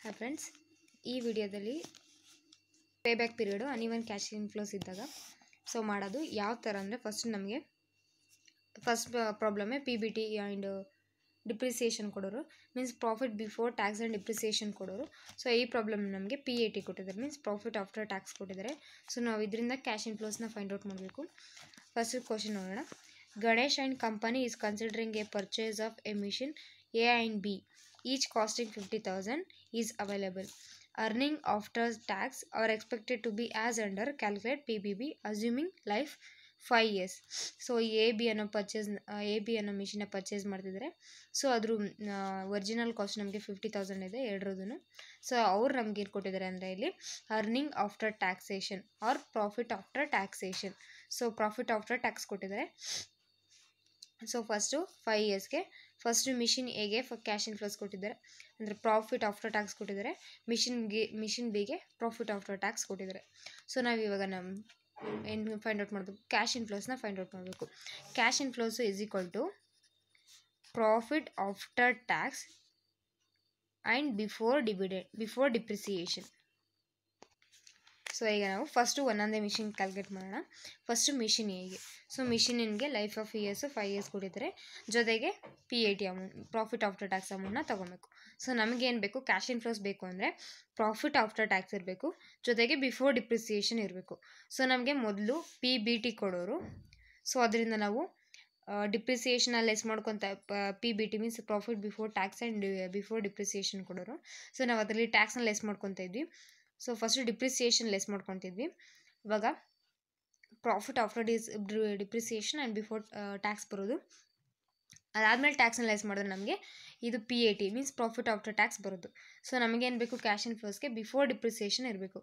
hi friends ಈ ವಿಡಿಯೋದಲ್ಲಿ payback period uneven cash inflows ಇದ್ದಾಗ ಸೊ ಮಾಡೋದು ಯಾವ ಥರ ಅಂದರೆ ಫಸ್ಟ್ ನಮಗೆ ಫಸ್ಟ್ ಪ್ರಾಬ್ಲಮೇ P B T and depreciation ಕೊಡೋರು means profit before tax and depreciation ಕೊಡೋರು ಸೊ ಈ ಪ್ರಾಬ್ಲಮ್ ನಮಗೆ ಪಿ ಎ ಟಿ ಕೊಟ್ಟಿದ್ದಾರೆ ಮೀನ್ಸ್ ಪ್ರಾಫಿಟ್ ಆಫ್ಟರ್ ಟ್ಯಾಕ್ಸ್ ಕೊಟ್ಟಿದ್ದಾರೆ ಸೊ ನಾವು ಇದರಿಂದ ಕ್ಯಾಶ್ ಇನ್ಫ್ಲೋಸ್ನ ಫೈಂಡ್ ಔಟ್ ಮಾಡಬೇಕು ಫಸ್ಟ್ ಕ್ವಶನ್ ನೋಡೋಣ Ganesh and company is considering a purchase of a machine A and B each costing fifty thousand is available earning after tax are expected to be as under calculate PBB assuming life five years so A B ಅನ್ನೋ purchase A B ಅನ್ನೋ ಮಿಷಿನ purchase ಮಾಡ್ತಿದ್ದಾರೆ so ಅದ್ರ original cost ನಮಗೆ fifty thousand ಇದೆ ಎರಡರದ್ದು so ಅವ್ರು ನಮ್ಗೆ ಏನು ಕೊಟ್ಟಿದ್ದಾರೆ ಅಂದರೆ ಇಲ್ಲಿ earning after taxation or profit after taxation so profit after tax ಕೊಟ್ಟಿದ್ದಾರೆ ಸೊ ಫಸ್ಟು ಫೈವ್ ಇಯರ್ಸ್ಗೆ ಫಸ್ಟು ಮಿಷಿನ್ ಎಗೆ ಕ್ಯಾಶ್ ಇನ್ಫ್ಲೋಸ್ ಕೊಟ್ಟಿದ್ದಾರೆ ಅಂದರೆ ಪ್ರಾಫಿಟ್ ಆಫ್ಟರ್ ಟ್ಯಾಕ್ಸ್ ಕೊಟ್ಟಿದ್ದಾರೆ ಮಿಷಿನ್ಗೆ ಮಿಷಿನ್ ಬಿಗೆ ಪ್ರಾಫಿಟ್ ಆಫ್ಟರ್ ಟ್ಯಾಕ್ಸ್ ಕೊಟ್ಟಿದ್ದಾರೆ ಸೊ ನಾವು ಇವಾಗ ನಮ್ಮ ಏನು ಫೈಂಡ್ ಔಟ್ ಮಾಡಬೇಕು ಕ್ಯಾಶ್ ಇನ್ಫ್ಲೋಸ್ನ ಫೈಂಡ್ ಔಟ್ ಮಾಡಬೇಕು cash inflows is equal to profit after tax and before dividend before depreciation so ಈಗ ನಾವು ಫಸ್ಟು ಒಂದೊಂದೇ ಮಿಷಿನ್ ಕ್ಯಾಲ್ಕುಲೇಟ್ ಮಾಡೋಣ ಫಸ್ಟು ಮಿಷಿನ್ ಹೇಗೆ ಸೊ ಮಿಷಿನಿಗೆ life of years five years ಕೊಟ್ಟಿದ್ದಾರೆ ಜೊತೆಗೆ P A T amount profit after tax ಅಮೌಂಟ್ನ ತೊಗೊಬೇಕು ಸೊ ನಮಗೇನು ಬೇಕು ಕ್ಯಾಶ್ ಇನ್ಫ್ಲೋಸ್ ಬೇಕು ಅಂದರೆ ಪ್ರಾಫಿಟ್ ಆಫ್ಟರ್ ಟ್ಯಾಕ್ಸ್ ಇರಬೇಕು ಜೊತೆಗೆ ಬಿಫೋರ್ ಡಿಪ್ರಿಸಿಯೇಷನ್ ಇರಬೇಕು ಸೊ ನಮಗೆ ಮೊದಲು ಪಿ ಬಿ ಟಿ ಕೊಡೋರು ಸೊ ಅದರಿಂದ ನಾವು ಡಿಪ್ರಿಸಿಯೇಷನ್ ಲೆಸ್ ಮಾಡ್ಕೊತ P B T means profit before tax and before depreciation ಕೊಡೋರು ಸೊ ನಾವು ಅದರಲ್ಲಿ ಟ್ಯಾಕ್ಸ್ನ ಲೆಸ್ ಮಾಡ್ಕೊತಾ ಇದ್ವಿ ಸೊ ಫಸ್ಟು ಡಿಪ್ರಿಸಿಯೇಷನ್ ಲೆಸ್ ಮಾಡ್ಕೊತಿದ್ವಿ ಇವಾಗ profit after dis depreciation and before tax ಬರೋದು ಅದಾದಮೇಲೆ ಟ್ಯಾಕ್ಸ್ನ ಲೆಸ್ ಮಾಡಿದ್ರೆ ನಮಗೆ ಇದು P A T means profit after tax ಬರೋದು ಸೊ ನಮಗೇನು ಬೇಕು ಕ್ಯಾಶ್ ಇನ್ ಫ್ಲೋಸ್ಗೆ ಬಿಫೋರ್ ಡಿಪ್ರಿಸಿಯೇಷನ್ ಇರಬೇಕು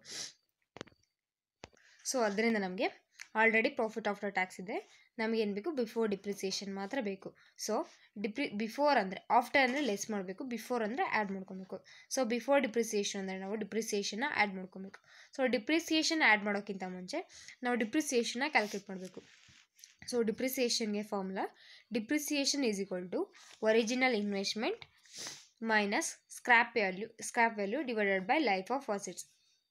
ಸೊ ಅದರಿಂದ ನಮಗೆ ಆಲ್ರೆಡಿ ಪ್ರಾಫಿಟ್ ಆಫ್ಟರ್ ಟ್ಯಾಕ್ಸ್ ಇದೆ ನಮಗೇನು ಬೇಕು ಬಿಫೋರ್ ಡಿಪ್ರಿಸಿಯೇಷನ್ ಮಾತ್ರ ಬೇಕು ಸೊ ಡಿಪ್ರಿ ಬಿಫೋರ್ ಅಂದರೆ ಆಫ್ಟರ್ ಅಂದರೆ ಲೆಸ್ ಮಾಡಬೇಕು ಬಿಫೋರ್ ಅಂದರೆ ಆ್ಯಡ್ ಮಾಡ್ಕೊಬೇಕು ಸೊ ಬಿಫೋರ್ ಡಿಪ್ರಿಸಿಯೇಷನ್ ಅಂದರೆ ನಾವು ಡಿಪ್ರಿಸಿಯೇಷನ್ನ ಆ್ಯಡ್ ಮಾಡ್ಕೊಬೇಕು ಸೊ ಡಿಪ್ರಿಸಿಯೇಷನ್ ಆ್ಯಡ್ ಮಾಡೋಕ್ಕಿಂತ ಮುಂಚೆ ನಾವು ಡಿಪ್ರಿಸಿಯೇಷನ್ನ ಕ್ಯಾಲ್ಕುಲೇಟ್ ಮಾಡಬೇಕು ಸೊ ಡಿಪ್ರಿಸಿಯೇಷನ್ಗೆ formula depreciation is equal to original investment minus scrap value scrap value divided by life of assets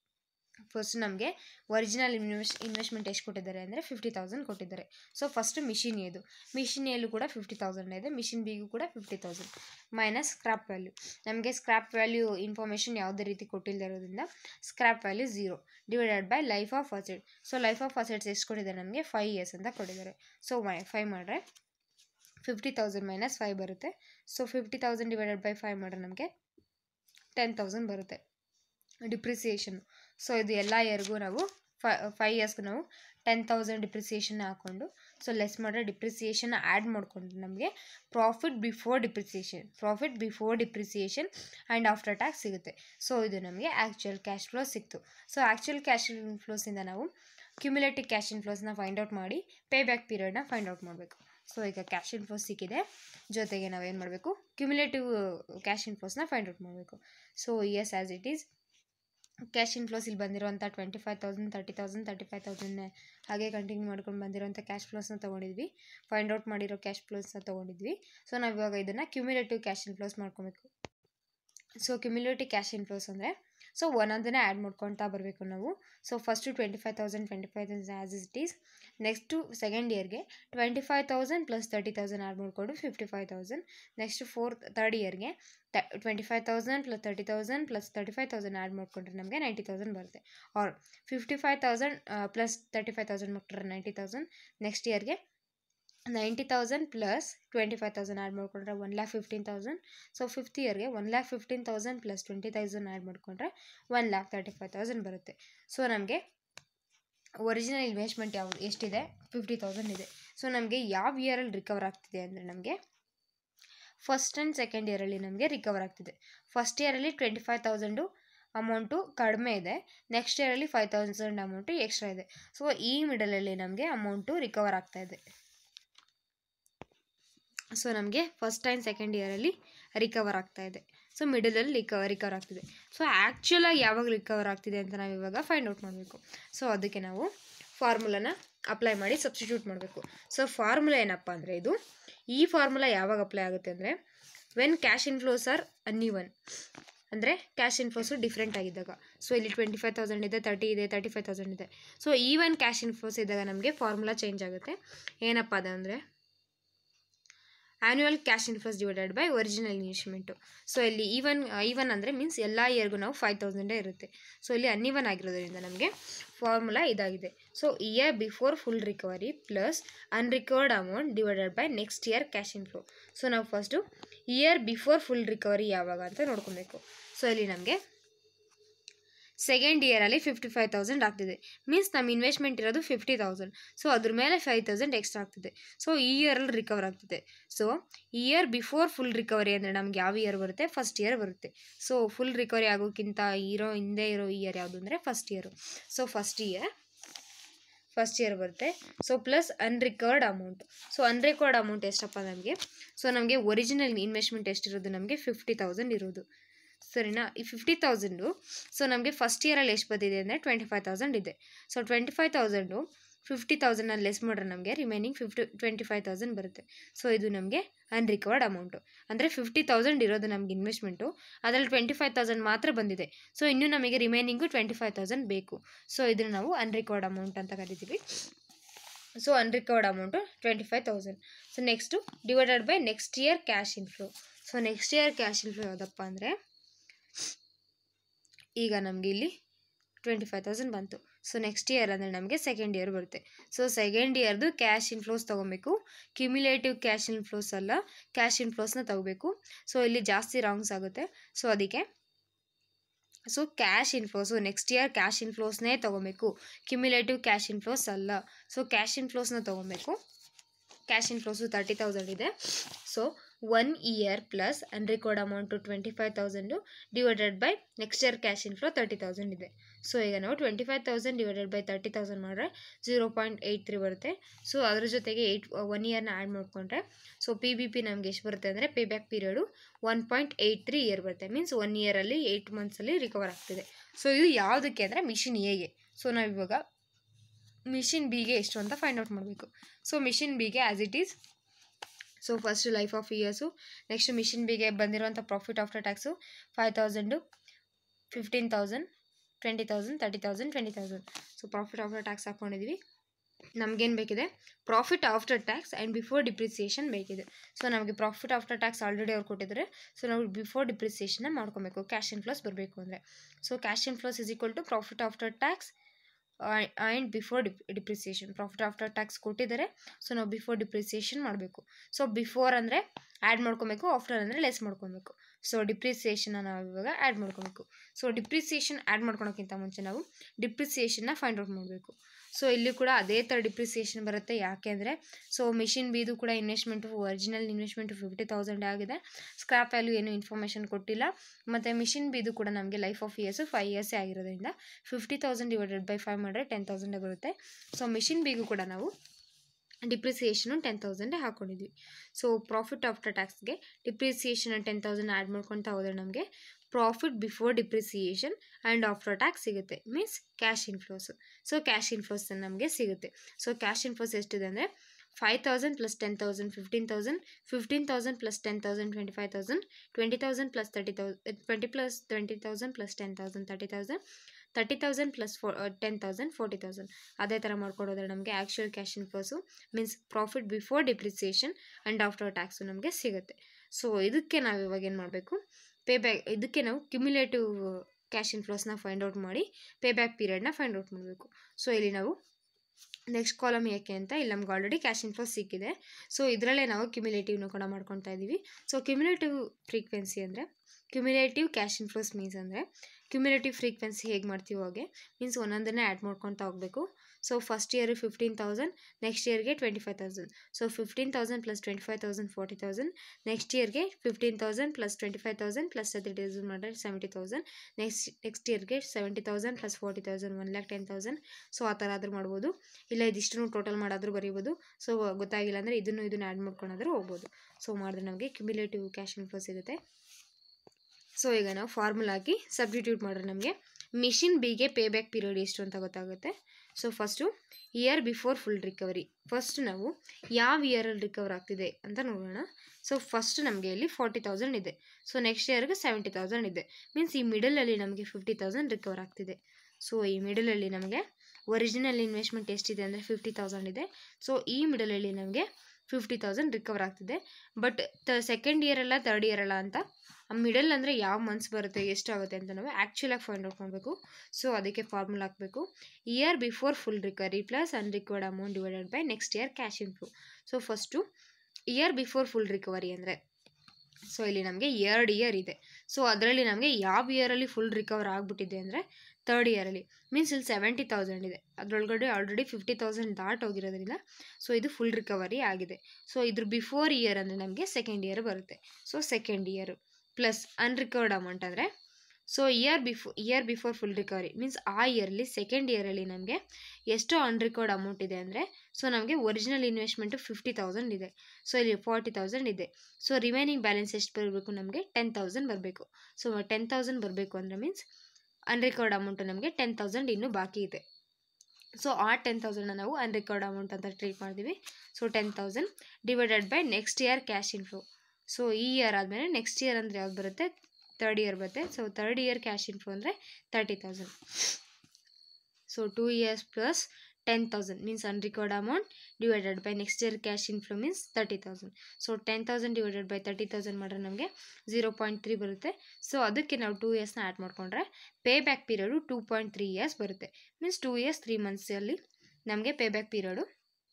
first ನಮಗೆ ಒರಿಜಿನಲ್ ಇನ್ವೆಸ್ಟ್ ಇನ್ವೆಸ್ಟ್ಮೆಂಟ್ ಎಷ್ಟು ಕೊಟ್ಟಿದ್ದಾರೆ ಅಂದರೆ ಫಿಫ್ಟಿ ತೌಸಂಡ್ ಕೊಟ್ಟಿದ್ದಾರೆ ಸೊ ಫಸ್ಟ್ ಮಿಷಿನ್ ಎದು ಮಿಷಿನ್ ಎಲು ಕೂಡ ಫಿಫ್ಟಿ ತೌಸಂಡ್ ಇದೆ ಮಿಷಿನ್ ಬಿಗೂ ಕೂಡ fifty thousand minus scrap value ನಮಗೆ ಸ್ಕ್ರಾಪ್ ವ್ಯಾಲ್ಯೂ ಇನ್ಫಾರ್ಮೇಷನ್ ಯಾವುದೇ ರೀತಿ ಕೊಟ್ಟಿಲ್ಲದೆ ಇರೋದ್ರಿಂದ scrap value zero divided by life of asset so life of assets ಎಷ್ಟು ಕೊಟ್ಟಿದ್ದಾರೆ ನಮಗೆ ಫೈವ್ ಇಯರ್ಸ್ ಅಂತ ಕೊಟ್ಟಿದ್ದಾರೆ ಸೊ ಮೈ ಫೈವ್ ಮಾಡಿದ್ರೆ ಫಿಫ್ಟಿ ತೌಸಂಡ್ ಮೈನಸ್ ಫೈವ್ ಬರುತ್ತೆ so fifty thousand divided by five ಮಾಡಿದ್ರೆ ನಮಗೆ ಟೆನ್ ತೌಸಂಡ್ ಬರುತ್ತೆ ಡಿಪ್ರಿಸಿಯೇಷನ್ ಸೊ ಇದು ಎಲ್ಲ ಇಯರ್ಗೂ ನಾವು ಫೈ ಫೈವ್ ಇಯರ್ಸ್ಗೂ ನಾವು ಟೆನ್ ತೌಸಂಡ್ ಡಿಪ್ರಿಸಿಯೇಷನ್ ಹಾಕ್ಕೊಂಡು ಸೊ ಲೆಸ್ ಮಾಡಿದ್ರೆ ಡಿಪ್ರಿಸಿಯೇಷನ್ ಆ್ಯಡ್ ಮಾಡಿಕೊಂಡ್ರೆ ನಮಗೆ profit before depreciation profit before depreciation and after tax ಸಿಗುತ್ತೆ ಸೊ ಇದು ನಮಗೆ ಆ್ಯಕ್ಚುಯಲ್ ಕ್ಯಾಶ್ ಫ್ಲೋ ಸಿಕ್ತು ಸೊ ಆ್ಯಕ್ಚುಯಲ್ ಕ್ಯಾಶ್ ಇನ್ಫ್ಲೋಸಿಂದ ನಾವು ಕ್ಯುಮ್ಯುಲೇಟಿವ್ ಕ್ಯಾಶ್ ಇನ್ಫ್ಲೋಸ್ನ ಫೈಂಡ್ ಔಟ್ ಮಾಡಿ ಪೇ ಬ್ಯಾಕ್ ಪೀರಿಯಡ್ನ ಫೈಂಡ್ ಔಟ್ ಮಾಡಬೇಕು ಸೊ ಈಗ ಕ್ಯಾಶ್ ಇನ್ಫ್ಲೋಸ್ ಸಿಕ್ಕಿದೆ ಜೊತೆಗೆ ನಾವೇನು ಮಾಡಬೇಕು ಕ್ಯುಮ್ಯುಲೇಟಿವ್ ಕ್ಯಾಶ್ ಇನ್ಫ್ಲೋಸ್ನ ಫೈಂಡ್ ಔಟ್ ಮಾಡಬೇಕು so as as it is cash inflows ಇಲ್ಲಿ ಬಂದಿರುವಂಥ twenty five thousand thirty thousand thirty five ತೌಸಂಡ್ನೇ ಹಾಗೆ ಕಂಟಿನ್ಯೂ ಮಾಡ್ಕೊಂಡು ಬಂದಿರೋಂಥ ಕ್ಯಾಶ್ ಫ್ಲೋಸ್ನ ತೊಗೊಂಡಿದ್ವಿ ಫೈಂಡ್ ಔಟ್ ಮಾಡಿರೋ ಕ್ಯಾಶ್ ಫ್ಲೋಸ್ನ ತೊಗೊಂಡಿದ್ವಿ ಸೊ ನಾವು ಇವಾಗ ಇದನ್ನು ಕ್ಯುಮ್ಯುಲೇಟಿವ್ ಕ್ಯಾಶ್ ಇನ್ಫ್ಲೋಸ್ ಮಾಡ್ಕೊಬೇಕು ಸೊ ಕ್ಯುಮ್ಯುಲೇಟಿವ್ ಕ್ಯಾಶ್ ಇನ್ಫ್ಲೋಸ್ ಅಂದರೆ ಸೊ ಒಂದೊಂದನ್ನೇ ಆ್ಯಡ್ ಮಾಡ್ಕೊತಾ ಬರಬೇಕು ನಾವು so first twenty five thousand twenty five thousand as it is next second ಇಯರ್ಗೆ twenty five thousand plus thirty thousand add ಮಾಡಿಕೊಂಡು fifty five thousand next fourth third ಇಯರ್ಗೆ ಟ twenty five thousand plus thirty thousand plus thirty five thousand add ಮಾಡಿಕೊಂಡ್ರೆ ನಮಗೆ ninety thousand ಬರುತ್ತೆ or fifty five thousand plus thirty five thousand ಮಾಡಿಕೊಂಡ್ರೆ ninety thousand next ಇಯರ್ಗೆ ninety thousand plus twenty five thousand add ಮಾಡಿಕೊಂಡ್ರೆ one lakh fifteen thousand so fifth ಇಯರ್ಗೆ one lakh fifteen thousand plus twenty thousand add ಮಾಡಿಕೊಂಡ್ರೆ one lakh thirty five thousand ಬರುತ್ತೆ so ನಮಗೆ original investment ಯಾವುದು ಎಷ್ಟಿದೆ fifty thousand ಇದೆ so ನಮಗೆ ಯಾವ ಇಯರಲ್ಲಿ ರಿಕವರ್ ಆಗ್ತಿದೆ ಅಂದರೆ ನಮಗೆ ಫಸ್ಟ್ ಆ್ಯಂಡ್ ಸೆಕೆಂಡ್ ಇಯರಲ್ಲಿ ನಮಗೆ ರಿಕವರ್ ಆಗ್ತಿದೆ ಫಸ್ಟ್ ಇಯರಲ್ಲಿ ಟ್ವೆಂಟಿ ಫೈವ್ ತೌಸಂಡು ಅಮೌಂಟು ಕಡಿಮೆ ಇದೆ ನೆಕ್ಸ್ಟ್ ಇಯರಲ್ಲಿ ಫೈವ್ ತೌಸಂಡ್ ಅಮೌಂಟು ಎಕ್ಸ್ಟ್ರಾ ಇದೆ ಸೊ ಈ ಮಿಡಲಲ್ಲಿ ನಮಗೆ ಅಮೌಂಟು ರಿಕವರ್ ಆಗ್ತಾ ಇದೆ ಸೊ ನಮಗೆ ಫಸ್ಟ್ ಆ್ಯಂಡ್ ಸೆಕೆಂಡ್ ಇಯರಲ್ಲಿ ರಿಕವರ್ ಆಗ್ತಾ ಇದೆ ಸೊ ಮಿಡಲಲ್ಲಿ ರಿಕ ರಿಕವರ್ ಆಗ್ತಿದೆ ಸೊ ಆ್ಯಕ್ಚುಲಾಗಿ ಯಾವಾಗ ರಿಕವರ್ ಆಗ್ತಿದೆ ಅಂತ ನಾವು ಇವಾಗ ಫೈಂಡ್ ಔಟ್ ಮಾಡಬೇಕು ಸೊ ಅದಕ್ಕೆ ನಾವು ಫಾರ್ಮುಲಾನ ಅಪ್ಲೈ ಮಾಡಿ ಸಬ್ಸ್ಟಿಟ್ಯೂಟ್ ಮಾಡಬೇಕು ಸೊ ಫಾರ್ಮುಲಾ ಏನಪ್ಪ ಅಂದರೆ ಇದು ಈ ಫಾರ್ಮುಲಾ ಯಾವಾಗ ಅಪ್ಲೈ ಆಗುತ್ತೆ ಅಂದರೆ when cash inflows are uneven ಅಂದರೆ ಕ್ಯಾಶ್ ಇನ್ಫ್ಲೋಸು ಡಿಫ್ರೆಂಟ್ ಆಗಿದ್ದಾಗ ಸೊ ಇಲ್ಲಿ ಟ್ವೆಂಟಿ ಫೈವ್ ತೌಸಂಡ್ ಇದೆ ತರ್ಟಿ ಇದೆ ತರ್ಟಿ ಫೈವ್ ತೌಸಂಡ್ ಇದೆ ಸೊ ಈವನ್ ಕ್ಯಾಶ್ ಇನ್ಫ್ಲೋಸ್ ಇದ್ದಾಗ ನಮಗೆ ಫಾರ್ಮುಲಾ ಚೇಂಜ್ ಆಗುತ್ತೆ ಏನಪ್ಪ ಅದಂದರೆ annual cash inflows divided by original investment so ಇಲ್ಲಿ ಈವನ್ ಈವನ್ ಅಂದರೆ ಮೀನ್ಸ್ ಎಲ್ಲ ಇಯರ್ಗೂ ನಾವು ಫೈವ್ ತೌಸಂಡೇ ಇರುತ್ತೆ ಸೊ ಇಲ್ಲಿ ಅನ್ಇವನ್ ಆಗಿರೋದ್ರಿಂದ ನಮಗೆ ಫಾರ್ಮುಲಾ ಇದಾಗಿದೆ so year before full recovery plus unrecovered amount divided by next year cash inflow so ನಾವು first year before full recovery ಯಾವಾಗ ಅಂತ ನೋಡ್ಕೊಬೇಕು ಸೊ ಇಲ್ಲಿ ನಮಗೆ ಸೆಕೆಂಡ್ ಇಯರಲ್ಲಿ ಫಿಫ್ಟಿ ಫೈವ್ ತೌಸಂಡ್ ಆಗ್ತಿದೆ ಮೀನ್ಸ್ ನಮ್ಮ ಇನ್ವೆಸ್ಟ್ಮೆಂಟ್ ಇರೋದು ಫಿಫ್ಟಿ ತೌಸಂಡ್ ಸೊ ಅದ್ರ ಮೇಲೆ ಫೈವ್ ತೌಸಂಡ್ ಎಕ್ಸ್ಟ್ರಾ ಆಗ್ತಿದೆ ಸೊ ಈ ಇಯರಲ್ಲಿ ರಿಕವರ್ ಆಗ್ತಿದೆ so year before full recovery ಅಂದರೆ ನಮ್ಗೆ ಯಾವ ಇಯರ್ ಬರುತ್ತೆ ಫಸ್ಟ್ ಇಯರ್ ಬರುತ್ತೆ ಸೊ ಫುಲ್ ರಿಕವರಿ ಆಗೋಕ್ಕಿಂತ ಇರೋ ಹಿಂದೆ ಇರೋ ಇಯರ್ ಯಾವುದು ಅಂದರೆ first year so first year first year ಬರುತ್ತೆ so plus unrecovered amount so unrecovered amount ಎಷ್ಟಪ್ಪ ನಮಗೆ ಸೊ ನಮಗೆ ಒರಿಜಿನಲ್ ಇನ್ವೆಸ್ಟ್ಮೆಂಟ್ ಎಷ್ಟಿರೋದು ನಮಗೆ ಫಿಫ್ಟಿ ತೌಸಂಡ್ ಇರೋದು ಸರಿನಾ ಈ ಫಿಫ್ಟಿ ತೌಸಂಡು ಸೊ ನಮಗೆ ಫಸ್ಟ್ ಇಯರಲ್ಲಿ ಎಷ್ಟು ಬಂದಿದೆ ಅಂದರೆ ಟ್ವೆಂಟಿ ಫೈವ್ ತೌಸಂಡ್ ಇದೆ so twenty five thousand fifty ತೌಸಂಡಲ್ಲಿ ಲೆಸ್ ಮಾಡ್ರೆ ನಮಗೆ remaining fifty twenty five thousand ಬರುತ್ತೆ ಸೊ ಇದು ನಮಗೆ ಅನ್ರಿಕವರ್ಡ್ ಅಮೌಂಟು ಅಂದರೆ ಫಿಫ್ಟಿ ತೌಸಂಡ್ ಇರೋದು ನಮಗೆ ಇನ್ವೆಸ್ಟ್ಮೆಂಟು ಅದರಲ್ಲಿ ಟ್ವೆಂಟಿ ಫೈವ್ ತೌಸಂಡ್ ಮಾತ್ರ ಬಂದಿದೆ ಸೊ ಇನ್ನೂ ನಮಗೆ ರಿಮೈನಿಂಗು ಟ್ವೆಂಟಿ ಫೈವ್ ತೌಸಂಡ್ ಬೇಕು ಸೊ ಇದನ್ನು ನಾವು ಅನ್ರಿಕವರ್ಡ್ ಅಮೌಂಟ್ ಅಂತ ಕರಿತೀವಿ so unrecovered amount twenty five thousand so next divided by next year cash inflow so next year cash inflow ಯಾವುದಪ್ಪ ಅಂದರೆ ಈಗ ನಮಗೆ ಇಲ್ಲಿ ಟ್ವೆಂಟಿ ಫೈವ್ ತೌಸಂಡ್ ಬಂತು ಸೊ ನೆಕ್ಸ್ಟ್ ಇಯರ್ ಅಂದರೆ ನಮಗೆ ಸೆಕೆಂಡ್ ಇಯರ್ ಬರುತ್ತೆ ಸೊ ಸೆಕೆಂಡ್ ಇಯರ್ದು ಕ್ಯಾಶ್ ಇನ್ಫ್ಲೋಸ್ ತೊಗೊಬೇಕು ಕ್ಯುಮ್ಯುಲೇಟಿವ್ ಕ್ಯಾಶ್ ಇನ್ಫ್ಲೋಸ್ ಅಲ್ಲ ಕ್ಯಾಶ್ ಇನ್ಫ್ಲೋಸ್ನ ತೊಗೋಬೇಕು ಸೊ ಇಲ್ಲಿ ಜಾಸ್ತಿ ರಾಂಗ್ಸ್ ಆಗುತ್ತೆ ಸೊ ಅದಕ್ಕೆ so cash inflows next year cash ಇನ್ಫ್ಲೋಸ್ನೇ ತೊಗೋಬೇಕು ಕ್ಯುಮ್ಯುಲೇಟಿವ್ ಕ್ಯಾಶ್ ಇನ್ಫ್ಲೋಸ್ ಅಲ್ಲ ಸೊ ಕ್ಯಾಶ್ ಇನ್ಫ್ಲೋಸ್ನ ತೊಗೋಬೇಕು ಕ್ಯಾಶ್ ಇನ್ಫ್ಲೋಸು ತರ್ಟಿ ತೌಸಂಡ್ ಇದೆ so one year plus unrecovered amount twenty five thousand divided by next year cash inflow thirty thousand ಇದೆ so ಈಗ ನಾವು twenty five thousand divided by thirty thousand ಮಾಡಿದ್ರೆ zero point eight three ಬರುತ್ತೆ so ಅದ್ರ ಜೊತೆಗೆ eight one ಇಯರ್ನ add ಮಾಡಿಕೊಂಡ್ರೆ so P B P ನಮಗೆ ಎಷ್ಟು ಬರುತ್ತೆ ಅಂದರೆ pay back period one point eight three year ಬರುತ್ತೆ ಮೀನ್ಸ್ ಒನ್ ಇಯರಲ್ಲಿ ಏಯ್ಟ್ ಮಂತ್ಸಲ್ಲಿ ರಿಕವರ್ ಆಗ್ತಿದೆ ಸೊ ಇದು ಯಾವುದಕ್ಕೆ ಅಂದರೆ ಮಿಷಿನ್ ಎಗೆ ಸೊ ನಾವಿವಾಗ ಮಿಷಿನ್ ಬಿಗೆ ಎಷ್ಟು ಅಂತ ಫೈಂಡ್ ಔಟ್ ಮಾಡಬೇಕು ಸೊ ಮಿಷಿನ್ ಬಿಗೆ as it is so first life of years next machine ಬಿಗೆ ಬಂದಿರುವಂಥ profit after tax five thousand fifteen thousand twenty thousand thirty thousand twenty thousand so profit after tax ಹಾಕ್ಕೊಂಡಿದ್ದೀವಿ ನಮಗೇನು ಬೇಕಿದೆ profit after tax and before depreciation ಬೇಕಿದೆ so ನಮಗೆ profit after tax already ಅವ್ರು ಕೊಟ್ಟಿದ್ದಾರೆ so ನಾವು ಬಿಫೋರ್ ಡಿಪ್ರಿಸಿಯೇಷನ್ನ ಮಾಡ್ಕೊಬೇಕು ಕ್ಯಾಶ್ ಇನ್ಫ್ಲೋಸ್ ಬರಬೇಕು ಅಂದರೆ so cash inflows is equal to profit after tax and before ಡಿಪ್ ಡಿಪ್ರಿಸಿಯೇಷನ್ ಪ್ರಾಫಿಟ್ ಆಫ್ಟರ್ ಟ್ಯಾಕ್ಸ್ ಕೊಟ್ಟಿದ್ದಾರೆ ಸೊ ನಾವು ಬಿಫೋರ್ ಡಿಪ್ರಿಸಿಯೇಷನ್ ಮಾಡಬೇಕು ಸೊ ಬಿಫೋರ್ ಅಂದರೆ ಆ್ಯಡ್ ಮಾಡ್ಕೊಬೇಕು ಆಫ್ಟರ್ ಅಂದರೆ ಲೆಸ್ ಮಾಡ್ಕೊಬೇಕು ಸೊ ಡಿಪ್ರಿಸಿಯೇಷನ್ನ ನಾವು ಇವಾಗ ಆ್ಯಡ್ ಮಾಡ್ಕೊಬೇಕು ಸೊ ಡಿಪ್ರಿಸಿಯೇಷನ್ ಆ್ಯಡ್ ಮಾಡ್ಕೊಳೋಕ್ಕಿಂತ ಮುಂಚೆ ನಾವು ಡಿಪ್ರಿಸಿಯೇಷನ್ನ ಫೈಂಡ್ ಔಟ್ ಮಾಡಬೇಕು ಸೊ ಇಲ್ಲಿ ಕೂಡ ಅದೇ ಥರ ಡಿಪ್ರಿಸಿಯೇಷನ್ ಬರುತ್ತೆ ಯಾಕೆ ಅಂದರೆ ಸೊ ಮಿಷಿನ್ ಬಿದು ಕೂಡ investment original investment fifty thousand ಆಗಿದೆ ಸ್ಕ್ರಾಪ್ ವ್ಯಾಲ್ಯೂ ಏನು ಇನ್ಫಾರ್ಮೇಷನ್ ಕೊಟ್ಟಿಲ್ಲ ಮತ್ತು ಮಿಷಿನ್ ಬಿದು ಕೂಡ ನಮಗೆ ಲೈಫ್ ಆಫ್ ಇಯರ್ಸು ಫೈವ್ ಇಯರ್ಸೇ ಆಗಿರೋದ್ರಿಂದ fifty thousand divided by five ಮಾಡಿದ್ರೆ ಟೆನ್ ತೌಸಂಡ್ ಬರುತ್ತೆ ಸೊ ಮಿಷಿನ್ ಬಿಗೂ ಕೂಡ ನಾವು ಡಿಪ್ರಿಸಿಯೇಷನು ಟೆನ್ ತೌಸಂಡೇ ಹಾಕ್ಕೊಂಡಿದ್ವಿ ಸೊ ಪ್ರಾಫಿಟ್ ಆಫ್ಟರ್ ಟ್ಯಾಕ್ಸ್ಗೆ ಡಿಪ್ರಿಸಿಯೇಷನ್ ಟೆನ್ ತೌಸಂಡ್ ಆ್ಯಡ್ ಮಾಡ್ಕೊತಾ ಹೋದರೆ ನಮಗೆ profit before depreciation and after tax ಸಿಗುತ್ತೆ means cash inflows so cash inflows ನಮಗೆ ಸಿಗುತ್ತೆ ಸೊ ಕ್ಯಾಶ್ ಇನ್ಫ್ಲೋಸ್ ಎಷ್ಟಿದೆ ಅಂದರೆ five thousand plus ten thousand fifteen thousand fifteen thousand plus ten thousand twenty five thousand twenty thousand plus thirty thousand twenty plus twenty thousand plus ten thousand thirty thousand thirty thousand plus ಫೋ ten thousand forty thousand ಅದೇ ಥರ ಮಾಡ್ಕೊಡೋದ್ರೆ ನಮಗೆ actual cash inflows means profit before depreciation and after tax ನಮಗೆ ಸಿಗುತ್ತೆ so ಇದಕ್ಕೆ ನಾವು ಇವಾಗ ಏನು ಮಾಡಬೇಕು ಪೇ ಬ್ಯಾಕ್ ಇದಕ್ಕೆ ನಾವು ಕ್ಯುಮ್ಯುಲೇಟಿವ್ ಕ್ಯಾಶ್ ಇನ್ಫ್ಲೋಸ್ನ ಫೈಂಡ್ ಔಟ್ ಮಾಡಿ ಪೇ ಬ್ಯಾಕ್ ಪೀರಿಯಡ್ನ ಫೈಂಡ್ ಔಟ್ ಮಾಡಬೇಕು ಸೊ ಇಲ್ಲಿ ನಾವು ನೆಕ್ಸ್ಟ್ ಕಾಲಮ್ ಯಾಕೆ ಅಂತ ಇಲ್ಲಿ ನಮ್ಗೆ ಆಲ್ರೆಡಿ ಕ್ಯಾಶ್ ಇನ್ಫ್ಲೋಸ್ ಸಿಕ್ಕಿದೆ ಸೊ ಇದರಲ್ಲೇ ನಾವು ಕ್ಯುಮ್ಯುಲೇಟಿವ್ನು ಕೂಡ ಮಾಡ್ಕೊತಾ ಇದ್ದೀವಿ ಸೊ ಕ್ಯುಮ್ಯುಲೇಟಿವ್ ಫ್ರೀಕ್ವೆನ್ಸಿ ಅಂದರೆ ಕ್ಯುಮ್ಯುಲೇಟಿವ್ ಕ್ಯಾಶ್ ಇನ್ಫ್ಲೋಸ್ ಮೀನ್ಸ್ ಅಂದರೆ ಕ್ಯುಮ್ಯುಲೇಟಿವ್ ಫ್ರೀಕ್ವೆನ್ಸಿ ಹೇಗೆ ಮಾಡ್ತೀವೋ ಹಾಗೆ ಮೀನ್ಸ್ ಒಂದೊಂದನ್ನೇ ಆ್ಯಡ್ ಮಾಡ್ಕೊತಾ ಹೋಗಬೇಕು so first year fifteen thousand next ಇಯರ್ಗೆ twenty five thousand so fifteen thousand plus twenty five thousand forty thousand next ಇಯರ್ಗೆ fifteen thousand plus twenty five thousand plus thirty thousand ಮಾಡಿದ್ರೆ seventy thousand next next ಇಯರ್ಗೆ seventy thousand plus forty thousand one lakh ten thousand so ಆ ಥರ ಆದರೂ ಮಾಡ್ಬೋದು ಇಲ್ಲ ಇದಿಷ್ಟು total ಮಾಡಾದರೂ ಬರೀಬೋದು so ಗೊತ್ತಾಗಿಲ್ಲ ಅಂದರೆ ಇದನ್ನು ಇದನ್ನು ಆ್ಯಡ್ ಮಾಡ್ಕೊಂಡಾದರೂ ಹೋಗ್ಬೋದು ಸೊ ಮಾಡಿದ್ರೆ ನಮಗೆ ಕ್ಯುಮ್ಯುಲೇಟಿವ್ ಕ್ಯಾಶ್ ಇನ್ಫ್ಲೋ ಸಿಗುತ್ತೆ ಸೊ ಈಗ ನಾವು ಫಾರ್ಮುಲಾ ಹಾಕಿ ಸಬ್ಸ್ಟಿಟ್ಯೂಟ್ ಮಾಡಿದ್ರೆ ನಮಗೆ ಮಿಷಿನ್ ಬಿಗೆ ಪೇ ಬ್ಯಾಕ್ ಪೀರಿಯಡ್ ಎಷ್ಟು ಅಂತ ಗೊತ್ತಾಗುತ್ತೆ so first year before full recovery first ನಾವು ಯಾವ ಇಯರಲ್ಲಿ ರಿಕವರ್ ಆಗ್ತಿದೆ ಅಂತ ನೋಡೋಣ ಸೊ ಫಸ್ಟ್ ನಮಗೆ ಇಲ್ಲಿ ಫಾರ್ಟಿ ತೌಸಂಡ್ ಇದೆ ಸೊ ನೆಕ್ಸ್ಟ್ ಇಯರ್ಗೆ ಸೆವೆಂಟಿ ತೌಸಂಡ್ ಇದೆ ಮೀನ್ಸ್ ಈ ಮಿಡಲಲ್ಲಿ ನಮಗೆ ಫಿಫ್ಟಿ ತೌಸಂಡ್ ರಿಕವರ್ ಆಗ್ತಿದೆ ಸೊ ಈ ಮಿಡಲಲ್ಲಿ ನಮಗೆ ಒರಿಜಿನಲ್ ಇನ್ವೆಸ್ಟ್ಮೆಂಟ್ ಎಷ್ಟಿದೆ ಅಂದರೆ ಫಿಫ್ಟಿ ತೌಸಂಡ್ ಇದೆ ಸೊ ಈ ಮಿಡಲಲ್ಲಿ ನಮಗೆ ಫಿಫ್ಟಿ ತೌಸಂಡ್ ರಿಕವರ್ ಆಗ್ತಿದೆ ಬಟ್ ತ ಸೆಕೆಂಡ್ ಇಯರ್ ಅಲ್ಲ ತರ್ಡ್ ಇಯರ್ ಅಲ್ಲ ಅಂತ ಆ ಮಿಡಲ್ ಅಂದರೆ ಯಾವ ಮಂತ್ಸ್ ಬರುತ್ತೆ ಎಷ್ಟಾಗುತ್ತೆ ಅಂತ ನಾವು ಆ್ಯಕ್ಚುಲಾಗಿ ಫೈಂಡ್ ಔಟ್ ಮಾಡಬೇಕು ಸೊ ಅದಕ್ಕೆ ಫಾರ್ಮುಲಾ ಹಾಕಬೇಕು year before full recovery plus unrecovered amount divided by next year cash inflow so first year before full recovery ಅಂದರೆ ಸೊ ಇಲ್ಲಿ ನಮಗೆ ಎರಡು ಇಯರ್ ಇದೆ ಸೊ ಅದರಲ್ಲಿ ನಮಗೆ ಯಾವ ಇಯರಲ್ಲಿ ಫುಲ್ ರಿಕವರ್ ಆಗಿಬಿಟ್ಟಿದೆ ಅಂದರೆ ತರ್ಡ್ ಇಯರಲ್ಲಿ ಮೀನ್ಸ್ ಇಲ್ಲಿ ಸೆವೆಂಟಿ ತೌಸಂಡ್ ಇದೆ ಅದರೊಳಗಡೆ ಆಲ್ರೆಡಿ ಫಿಫ್ಟಿ ತೌಸಂಡ್ ದಾಟ್ ಹೋಗಿರೋದ್ರಿಂದ ಸೊ ಇದು ಫುಲ್ ರಿಕವರಿ ಆಗಿದೆ ಸೊ ಇದ್ರ ಬಿಫೋರ್ ಇಯರ್ ಅಂದರೆ ನಮಗೆ ಸೆಕೆಂಡ್ ಇಯರ್ ಬರುತ್ತೆ so second year plus unrecovered amount ಅಂದರೆ so year before year before full recovery means ಆ ಇಯರ್ಲಿ ಸೆಕೆಂಡ್ ಇಯರಲ್ಲಿ ನಮಗೆ ಎಷ್ಟು ಅನ್ರಿಕವರ್ಡ್ ಅಮೌಂಟ್ ಇದೆ ಅಂದರೆ ಸೊ ನಮಗೆ ಒರಿಜಿನಲ್ ಇನ್ವೆಸ್ಟ್ಮೆಂಟು ಫಿಫ್ಟಿ ತೌಸಂಡ್ ಇದೆ ಸೊ ಇಲ್ಲಿ ಫಾರ್ಟಿ ತೌಸಂಡ್ ಇದೆ ಸೊ ರಿಮೈನಿಂಗ್ ಬ್ಯಾಲೆನ್ಸ್ ಎಷ್ಟು ಬರಬೇಕು ನಮಗೆ ಟೆನ್ ತೌಸಂಡ್ ಬರಬೇಕು ಸೊ ಟೆನ್ ತೌಸಂಡ್ ಬರಬೇಕು ಅಂದರೆ ಮೀನ್ಸ್ ಅನ್ರಿಕವರ್ಡ್ ಅಮೌಂಟು ನಮಗೆ ಟೆನ್ ತೌಸಂಡ್ ಇನ್ನೂ ಬಾಕಿ ಇದೆ ಸೊ ಆ ಟೆನ್ ತೌಸಂಡ್ನ ನಾವು ಅನ್ರಿಕವರ್ಡ್ ಅಮೌಂಟ್ ಅಂತ ಟ್ರೀಟ್ ಮಾಡ್ತೀವಿ so ten thousand divided by next year cash inflow so ಈ ಇಯರ್ ಆದಮೇಲೆ ನೆಕ್ಸ್ಟ್ ಇಯರ್ ಅಂದರೆ ಯಾವ್ದು ಬರುತ್ತೆ ತರ್ಡ್ ಇಯರ್ ಬರುತ್ತೆ so third year cash inflow ಅಂದರೆ thirty thousand so two years plus ten thousand means unrecovered amount divided by next year cash inflow means thirty thousand so ten thousand divided by thirty thousand ಮಾಡಿದ್ರೆ ನಮಗೆ zero point three ಬರುತ್ತೆ so ಅದಕ್ಕೆ ನಾವು two ಇಯರ್ಸ್ನ add ಮಾಡಿಕೊಂಡ್ರೆ pay back period two point three years ಬರುತ್ತೆ means two years three ಮಂತ್ಸಲ್ಲಿ ನಮಗೆ ಪೇ ಬ್ಯಾಕ್ ಪೀರಿಯಡು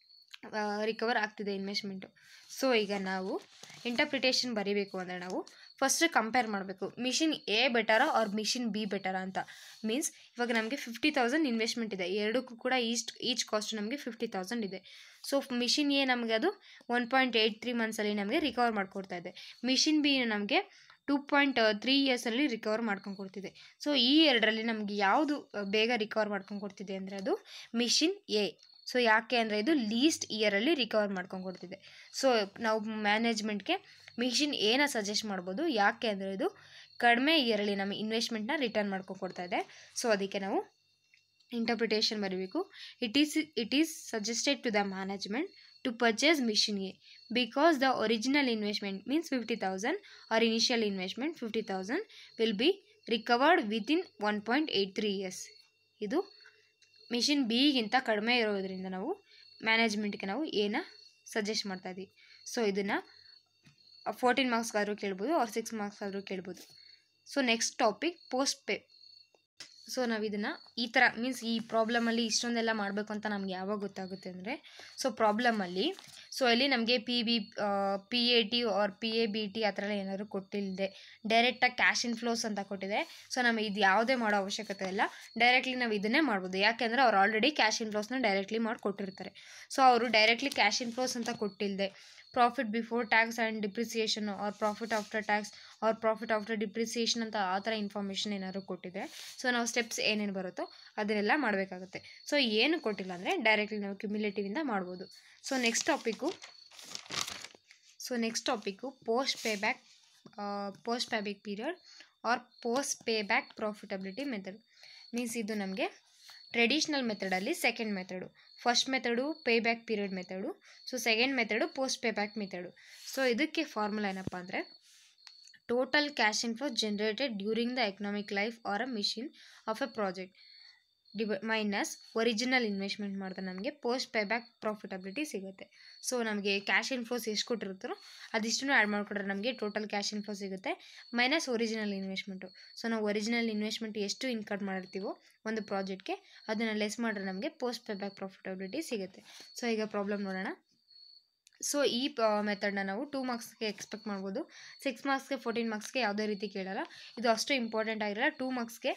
ರಿಕವರ್ ಆಗ್ತಿದೆ ಇನ್ವೆಸ್ಟ್ಮೆಂಟು ಸೊ ಈಗ ನಾವು ಇಂಟರ್ಪ್ರಿಟೇಷನ್ ಬರೀಬೇಕು ಅಂದರೆ ನಾವು ಫಸ್ಟ್ ಕಂಪೇರ್ ಮಾಡಬೇಕು ಮಿಷಿನ್ ಎ ಬೆಟರಾ ಆರ್ ಮಿಷಿನ್ ಬಿ ಬೆಟರಾ ಅಂತ ಮೀನ್ಸ್ ಇವಾಗ ನಮಗೆ ಫಿಫ್ಟಿ ತೌಸಂಡ್ ಇನ್ವೆಸ್ಟ್ಮೆಂಟ್ ಇದೆ ಎರಡಕ್ಕೂ ಕೂಡ ಈಸ್ಟ್ ಈಚ್ ಕಾಸ್ಟ್ ನಮಗೆ ಫಿಫ್ಟಿ ತೌಸಂಡ್ ಇದೆ ಸೊ ಮಿಷಿನ್ ಎ ನಮಗೆ ಅದು ಒನ್ ಪಾಯಿಂಟ್ ಏಯ್ಟ್ ತ್ರೀ ಮಂತ್ಸಲ್ಲಿ ನಮಗೆ ರಿಕವರ್ ಮಾಡ್ಕೊಡ್ತಾ ಇದೆ ಮಿಷಿನ್ ಬಿ ನಮಗೆ ಟೂ ಪಾಯಿಂಟ್ ತ್ರೀ ಇಯರ್ಸಲ್ಲಿ ರಿಕವರ್ ಮಾಡ್ಕೊಂಡು ಕೊಡ್ತಿದೆ ಸೊ ಈ ಎರಡರಲ್ಲಿ ನಮಗೆ ಯಾವುದು ಬೇಗ ರಿಕವರ್ ಮಾಡ್ಕೊಂಡು ಕೊಡ್ತಿದೆ ಅಂದರೆ ಅದು ಮಿಷಿನ್ ಎ ಸೊ ಯಾಕೆ ಅಂದರೆ ಇದು ಲೀಸ್ಟ್ ಇಯರಲ್ಲಿ ರಿಕವರ್ ಮಾಡ್ಕೊಂಡು ಕೊಡ್ತಿದೆ ಸೊ ನಾವು ಮ್ಯಾನೇಜ್ಮೆಂಟ್ಗೆ ಮಿಷಿನ್ ಏನ ಸಜೆಸ್ಟ್ ಮಾಡ್ಬೋದು ಯಾಕೆ ಅಂದರೆ ಇದು ಕಡಿಮೆ ಇಯರಲ್ಲಿ ನಮ್ಮ ಇನ್ವೆಸ್ಟ್ಮೆಂಟ್ನ ರಿಟರ್ನ್ ಮಾಡ್ಕೊಂಡು ಕೊಡ್ತಾ ಇದೆ ಸೊ ಅದಕ್ಕೆ ನಾವು ಇಂಟರ್ಪ್ರಿಟೇಷನ್ ಬರೀಬೇಕು it is it is suggested to the management to purchase machine A because the original investment means fifty thousand or initial investment fifty thousand will be recovered within one point eight three years ಇದು machine ಬಿಗಿಂತ ಕಡಿಮೆ ಇರೋದ್ರಿಂದ ನಾವು ಮ್ಯಾನೇಜ್ಮೆಂಟ್ಗೆ ನಾವು ಏನ suggest ಮಾಡ್ತಾ ಇದ್ದೀವಿ so ಇದನ್ನು ಫೋರ್ಟೀನ್ ಮಾರ್ಕ್ಸ್ಗಾದರೂ ಕೇಳ್ಬೋದು ಆರ್ ಸಿಕ್ಸ್ ಮಾರ್ಕ್ಸ್ ಆದರೂ ಕೇಳ್ಬೋದು so next topic post pay so ನಾವು ಇದನ್ನು ಈ ಥರ ಮೀನ್ಸ್ ಈ ಪ್ರಾಬ್ಲಮಲ್ಲಿ ಇಷ್ಟೊಂದೆಲ್ಲ ಮಾಡಬೇಕು ಅಂತ ನಮ್ಗೆ ಯಾವಾಗ ಗೊತ್ತಾಗುತ್ತೆ ಅಂದರೆ ಸೊ ಪ್ರಾಬ್ಲಮಲ್ಲಿ ಸೊ ಇಲ್ಲಿ ನಮಗೆ P B P A T R P A B T ಆ ಥರ ಎಲ್ಲ ಏನಾದರೂ ಕೊಟ್ಟಿಲ್ಲದೆ ಡೈರೆಕ್ಟಾಗಿ ಕ್ಯಾಶ್ ಇನ್ಫ್ಲೋಸ್ ಅಂತ ಕೊಟ್ಟಿದೆ ಸೊ ನಮಗೆ ಇದು ಯಾವುದೇ ಮಾಡೋ ಅವಶ್ಯಕತೆ ಇಲ್ಲ ಡೈರೆಕ್ಟ್ಲಿ ನಾವು ಇದನ್ನೇ ಮಾಡ್ಬೋದು ಯಾಕೆಂದರೆ ಅವ್ರು ಆಲ್ರೆಡಿ ಕ್ಯಾಶ್ ಇನ್ಫ್ಲೋಸ್ನ ಡೈರೆಕ್ಟ್ಲಿ ಮಾಡಿ ಕೊಟ್ಟಿರ್ತಾರೆ ಸೊ ಅವರು ಡೈರೆಕ್ಟ್ಲಿ ಕ್ಯಾಶ್ ಇನ್ಫ್ಲೋಸ್ ಅಂತ ಕೊಟ್ಟಿಲ್ಲದೆ profit before tax and depreciation or profit after tax or profit after depreciation ಅಂತ ಆ ಥರ ಇನ್ಫಾರ್ಮೇಷನ್ ಏನಾದ್ರು ಕೊಟ್ಟಿದೆ ಸೊ ನಾವು ಸ್ಟೆಪ್ಸ್ ಏನೇನು ಬರುತ್ತೋ ಅದನ್ನೆಲ್ಲ ಮಾಡಬೇಕಾಗುತ್ತೆ ಸೊ ಏನು ಕೊಟ್ಟಿಲ್ಲ ಅಂದರೆ ಡೈರೆಕ್ಟ್ಲಿ ನಾವು ಕ್ಯುಮ್ಯುಲೇಟಿವಿಂದ ಮಾಡ್ಬೋದು so next topic so next topic post pay back post pay back period or post pay back profitability method means ಇದು ನಮಗೆ ಟ್ರೆಡಿಷ್ನಲ್ ಮೆಥಡಲ್ಲಿ second method first method pay back period method so second method post pay back method so ಇದಕ್ಕೆ formula ಏನಪ್ಪ ಅಂದರೆ total cash inflow generated during the economic life or a machine of a project ಡಿವ minus original investment ಮಾಡಿದ್ರೆ ನಮಗೆ post pay back profitability ಸಿಗುತ್ತೆ so ನಮಗೆ cash inflows ಎಷ್ಟು ಕೊಟ್ಟಿರ್ತಾರೋ ಅದಿಷ್ಟನ್ನು ಆ್ಯಡ್ ಮಾಡಿಕೊಟ್ರೆ ನಮಗೆ ಟೋಟಲ್ ಕ್ಯಾಶ್ ಇನ್ಫ್ಲೋ ಸಿಗುತ್ತೆ ಮೈನಸ್ ಒರಿಜಿನಲ್ ಇನ್ವೆಸ್ಟ್ಮೆಂಟು ಸೊ ನಾವು ಒರಿಜಿನಲ್ ಇನ್ವೆಸ್ಟ್ಮೆಂಟ್ ಎಷ್ಟು ಇನ್ಕಮ್ ಮಾಡಿರ್ತೀವೋ ಒಂದು ಪ್ರಾಜೆಕ್ಟ್ಗೆ ಅದನ್ನು ಲೆಸ್ ಮಾಡಿದ್ರೆ ನಮಗೆ ಪೋಸ್ಟ್ ಪೇ ಬ್ಯಾಕ್ ಪ್ರಾಫಿಟಬಿಲಿಟಿ ಸಿಗುತ್ತೆ ಸೊ ಈಗ ಪ್ರಾಬ್ಲಮ್ ನೋಡೋಣ ಸೊ ಈ ಮೆಥಡ್ನ ನಾವು ಟೂ ಮಾರ್ಕ್ಸ್ಗೆ ಎಕ್ಸ್ಪೆಕ್ಟ್ ಮಾಡ್ಬೋದು ಸಿಕ್ಸ್ ಮಾರ್ಕ್ಸ್ಗೆ ಫೋರ್ಟೀನ್ ಮಾರ್ಕ್ಸ್ಗೆ ಯಾವುದೇ ರೀತಿ ಕೇಳಲ್ಲ ಇದು ಅಷ್ಟು ಇಂಪಾರ್ಟೆಂಟ್ ಆಗಿರಲ್ಲ ಟೂ ಮಾರ್ಕ್ಸ್ಗೆ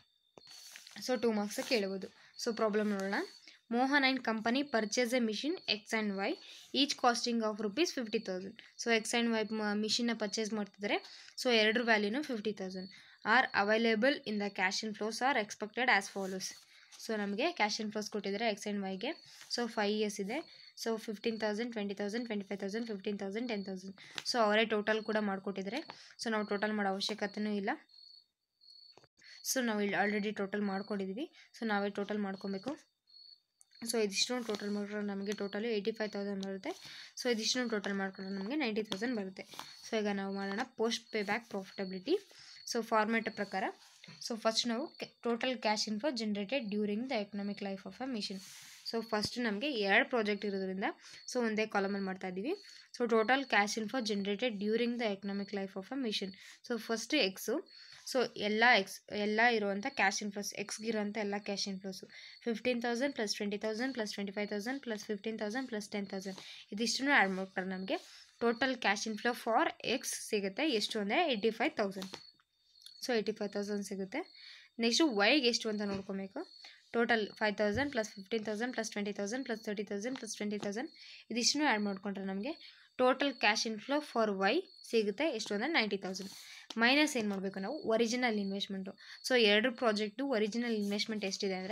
ಸೊ ಟೂ ಮಾರ್ಕ್ಸ್ ಕೇಳ್ಬೋದು ಸೊ ಪ್ರಾಬ್ಲಮ್ ನೋಡೋಣ Mohan and company purchase a machine X and Y each costing of rupees fifty thousand so X and Y ಮಿಷಿನ್ನ ಪರ್ಚೇಸ್ ಮಾಡ್ತಿದ್ದಾರೆ ಸೊ ಎರಡರ ವ್ಯಾಲ್ಯೂನು fifty thousand are available in the cash inflows are expected as follows so ನಮಗೆ cash inflows ಕೊಟ್ಟಿದ್ದಾರೆ X and ವೈಗೆ so five years ಇದೆ so fifteen thousand twenty thousand twenty five thousand fifteen thousand ten thousand so ಅವರೇ total ಕೂಡ ಮಾಡಿಕೊಟ್ಟಿದ್ದಾರೆ so ನಾವು total ಮಾಡೋ ಅವಶ್ಯಕತೆಯೂ ಇಲ್ಲ ಸೊ ನಾವು ಇಲ್ಲಿ ಆಲ್ರೆಡಿ ಟೋಟಲ್ ಮಾಡ್ಕೊಂಡಿದ್ದೀವಿ ಸೊ ನಾವೇ ಟೋಟಲ್ ಮಾಡ್ಕೊಬೇಕು ಸೊ ಇದಿಷ್ಟು ಟೋಟಲ್ ಮಾಡಿದ್ರೆ ನಮಗೆ ಟೋಟಲ್ ಏಯ್ಟಿ ಫೈವ್ ತೌಸಂಡ್ ಬರುತ್ತೆ ಸೊ ಇದಿಷ್ಟು ಟೋಟಲ್ ಮಾಡ್ಕೊಂಡ್ರೆ ನಮಗೆ ನೈಂಟಿ ತೌಸಂಡ್ ಬರುತ್ತೆ ಸೊ ಈಗ ನಾವು ಮಾಡೋಣ post pay back profitability so format ಪ್ರಕಾರ ಸೊ ಫಸ್ಟ್ ನಾವು total cash inflow generated during the economic life of a machine so first ನಮಗೆ ಎರಡು ಪ್ರಾಜೆಕ್ಟ್ ಇರೋದ್ರಿಂದ ಸೊ ಒಂದೇ ಕಾಲಮಲ್ಲಿ ಮಾಡ್ತಾ ಇದ್ದೀವಿ so total cash inflow generated during the economic life of a machine so first X so ಎಲ್ಲ X ಎಲ್ಲ ಇರುವಂಥ ಕ್ಯಾಶ್ ಇನ್ಫ್ಲೋಸ್ ಎಕ್ಸ್ಗಿರೋಂಥ ಎಲ್ಲ cash inflows fifteen thousand plus twenty thousand plus twenty five thousand plus fifteen thousand plus ten thousand ಇದಿಷ್ಟನ್ನು add ಮಾಡ್ತಾರೆ ನಮಗೆ total cash inflow for X ಸಿಗುತ್ತೆ ಎಷ್ಟು ಅಂದರೆ eighty five thousand so eighty five thousand ಸಿಗುತ್ತೆ next ವೈಗೆ ಎಷ್ಟು ಅಂತ ನೋಡ್ಕೊಬೇಕು total five thousand plus fifteen thousand plus twenty thousand plus thirty thousand plus twenty thousand ಇದಿಷ್ಟು ಆ್ಯಡ್ ಮಾಡಿಕೊಂಡ್ರೆ ನಮಗೆ total cash inflow for Y ಸಿಗುತ್ತೆ ಎಷ್ಟು ಅಂದರೆ ನೈಂಟಿ ತೌಸಂಡ್ ಮೈನಸ್ ಏನು ಮಾಡಬೇಕು ನಾವು ಒರಿಜಿನಲ್ ಇನ್ವೆಸ್ಟ್ಮೆಂಟು ಸೊ ಎರಡು ಪ್ರಾಜೆಕ್ಟು ಒರಿಜಿನಲ್ ಇನ್ವೆಸ್ಟ್ಮೆಂಟ್ ಎಷ್ಟಿದೆ ಅಂದರೆ